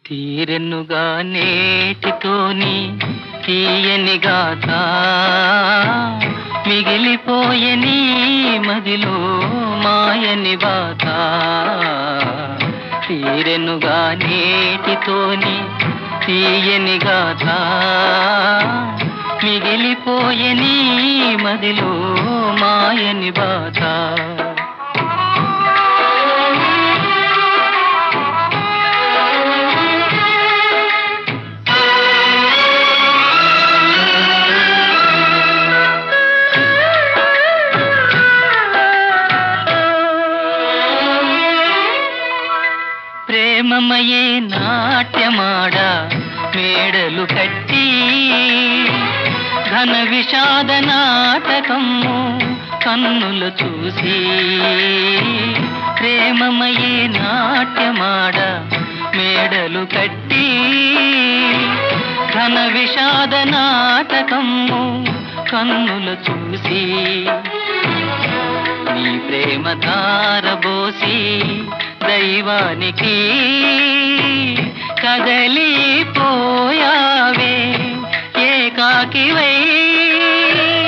తీరెన్నుగా నేటితోని తీయని గాథ మిగిలిపోయని మదిలో మాయని బాధ తీరెన్నుగా నేటితోని తీయని గాథ మిగిలిపోయని మదిలో మాయని బాధ ప్రేమమయే నాట్యమాడ మేడలు కట్టి ఘన విషాద నాటకము కన్నులు చూసి ప్రేమమయే నాట్యమాడ మేడలు కట్టి ఘన విషాద నాటకము కన్నులు చూసి నీ ప్రేమ ధారబోసి దైవానికి కదలిపోయావే ఏకాకివై